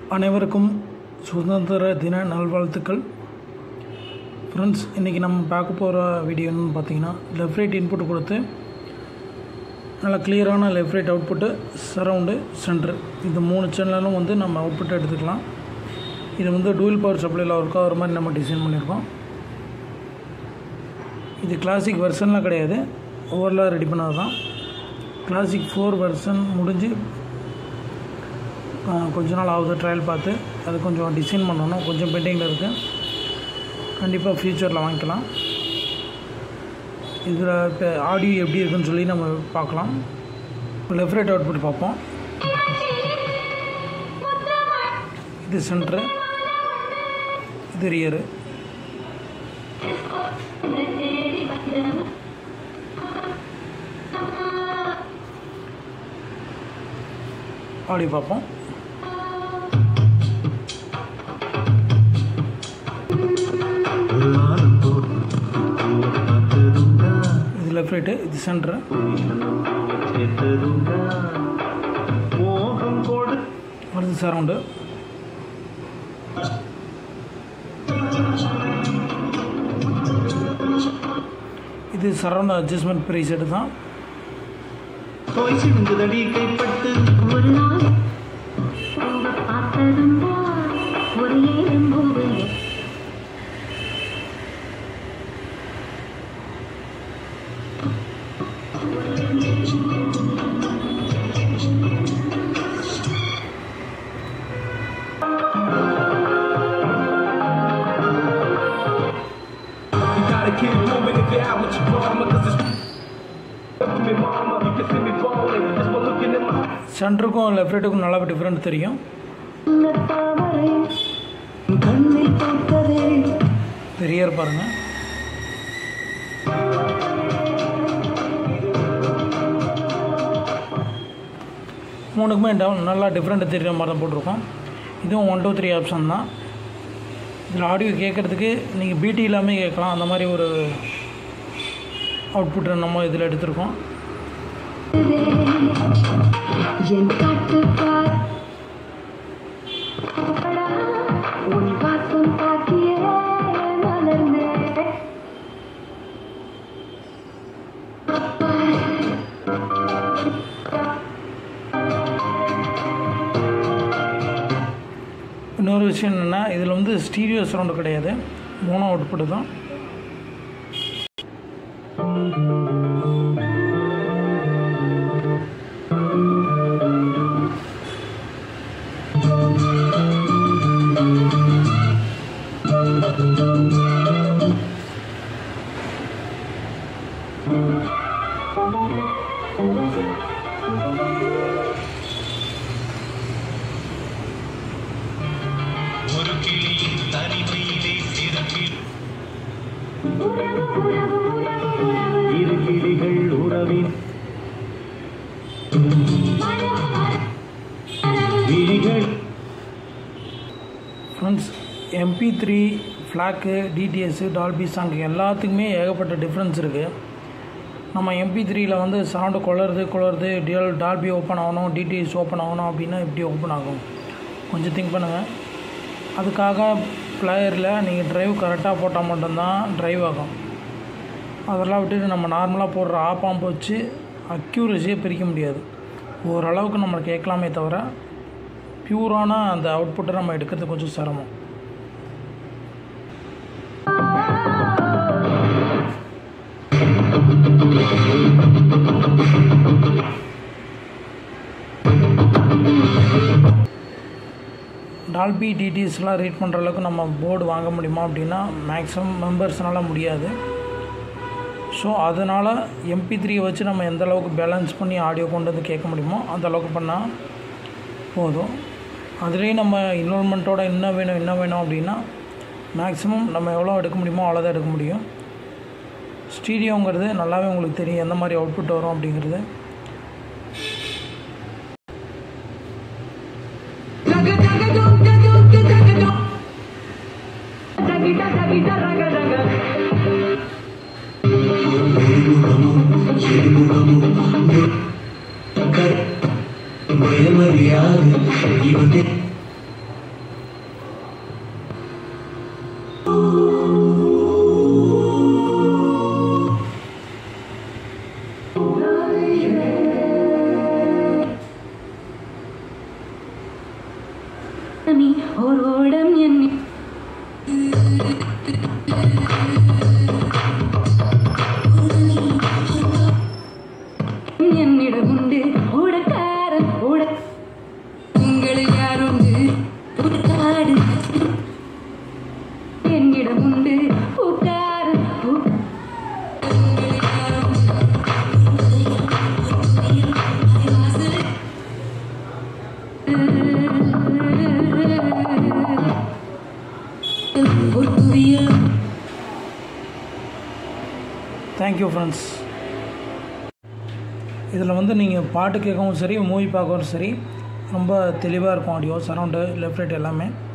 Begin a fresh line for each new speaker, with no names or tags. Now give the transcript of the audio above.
அனைவருக்கும் சுதந்திர தின நல்வாழ்த்துக்கள் ஃப்ரெண்ட்ஸ் இன்றைக்கி நம்ம பார்க்க போகிற வீடியோன்னு பார்த்தீங்கன்னா லெஃப்ட் ரைட் இன்புட் கொடுத்து நல்ல கிளியரான left right output surround centre இந்த மூணு சேனலும் வந்து நம்ம அவுட்புட் எடுத்துக்கலாம் இது வந்து டூயல் பவர் சப்ளையில் ஒர்க் ஆகிற மாதிரி நம்ம டிசைன் பண்ணியிருக்கோம் இது கிளாசிக் வெர்ஷன்லாம் கிடையாது ஓவரலாக ரெடி பண்ணது தான் கிளாசிக் ஃபோர் வெர்ஷன் முடிஞ்சு ஆஹ், கொஞ்ச நாள் ஆகுது ட்ரையல் பார்த்து அது கொஞ்சம் டிசைன் பண்ணணும் கொஞ்சம் பெண்டிங்கில் இருக்குது கண்டிப்பாக ஃப்யூச்சரில் வாங்கிக்கலாம் இதில் இப்போ ஆடியோ எப்படி இருக்குன்னு சொல்லி நம்ம பார்க்கலாம் லெஃப்ட் ரைட் அவுட்புட் பார்ப்போம் இது சென்ட்ரு இது ரியரு ஆடியோ பார்ப்போம் இது லெஃப்ட் ரைட்டு இது சென்ட்ரு அடுத்து சரவுண்டு இது சரவுண்ட் அட்ஜஸ்ட்மெண்ட் ப்ரைஸ் எடுத்து தான்
சிந்துதடி கைப்பட்டு
ஒரு நாள் உங்க பார்த்ததுண்டா ஒரு ஏறும்போது
You gotta keep moving if you're out with your mama, cause it's me mama, you can see me falling just by looking in my
சென்டருக்கும் லெஃப்ட் ரைட்டுக்கும் நல்லா டிஃப்ரெண்ட் தெரியும்
உங்க தாமரை
கண்ணில் பார்த்ததே
இது ரியர் பாருங்கள் மூணுக்குமே டவுன் நல்லா டிஃப்ரெண்ட் தெரியுற மாதிரி தான் போட்டிருக்கோம் இதுவும் ஒன் டூ த்ரீ ஆப்ஷன் தான் இதில் ஆடியோ கேட்குறதுக்கு நீங்கள் பிடி இல்லாமல் கேட்கலாம் அந்த மாதிரி ஒரு அவுட்புட் நம்ம இதில் எடுத்திருக்கோம்
என் காட்டுப்பார் உன் வாசம் தாக்கிய மலர்ந்தே
இன்னொரு விஷயம் என்னென்னா இதில் வந்து ஸ்டீரியோ சவுண்டு கிடையாது மோனோ அவுட்புட் தான்
ஒரு கிளியின் தனிமையிலே சிறப்பில் இரு கிளிகள் உறவின் விழிகள்
friends MP three FLAC DTS Dolby song எல்லாத்துக்குமே ஏகப்பட்ட டிஃப்ரென்ஸ் இருக்குது நம்ம எம்பி த்ரீயில் வந்து சவுண்டு குளருது குளருது டிஎல் டால்பி ஓப்பன் ஆகணும் டிடிஎஸ் ஓப்பன் ஆகணும் அப்படின்னா இப்படி ஓப்பன் ஆகும் கொஞ்சம் திங்க் பண்ணுங்கள் அதுக்காக பிளேயரில் நீங்கள் டிரைவ் கரெக்டாக போட்டால் மட்டும்தான் டிரைவ் ஆகும் அதெல்லாம் விட்டுட்டு நம்ம நார்மலாக போடுற ஆப்பாம்பு வச்சு அக்யூரஸியே பிரிக்க முடியாது ஓரளவுக்கு நம்ம கேட்கலாமே தவிர பியூரான அந்த அவுட்புட்டை நம்ம எடுக்கிறது கொஞ்சம் சிரமம் டால்பி டிடிஎஸ்லாம் ரீட் பண்ணுற அளவுக்கு நம்ம போர்டு வாங்க முடியுமா அப்படின்னா மேக்ஸிமம் மெம்பர்ஸ்னால முடியாது ஸோ அதனால் எம்பி த்ரீயை வச்சு நம்ம எந்த அளவுக்கு பேலன்ஸ் பண்ணி ஆடியோ கொண்டு வந்து கேட்க முடியுமோ அந்த அளவுக்கு பண்ணால் போதும் அதுலேயும் நம்ம இன்வால்மெண்ட்டோட என்ன வேணும் என்ன வேணும் அப்படின்னா மேக்ஸிமம் நம்ம எவ்வளோ எடுக்க முடியுமோ அவ்வளோதான் எடுக்க முடியும் ஸ்டீடியோங்கிறது நல்லாவே உங்களுக்கு தெரியும் எந்த மாதிரி அவுட்புட் வரும் அப்படிங்கிறது
நீ ஓர் ஓடம் என்னை என்னிடம் உண்டு ஓடக்காரன் ஓட உங்களில் யாருண்டு புத்தாடு என்னிடம் உண்டு பூக்காரன் பூ ஒரு குவியல்
தேங்க்யூ ஃப்ரெண்ட்ஸ் இதில் வந்து நீங்கள் பாட்டு கேட்கவும் சரி மூவி பார்க்கவும் சரி ரொம்ப தெளிவாக இருக்கும் ஆடியோ சரௌண்டு லெஃப்ட் ரைட் எல்லாமே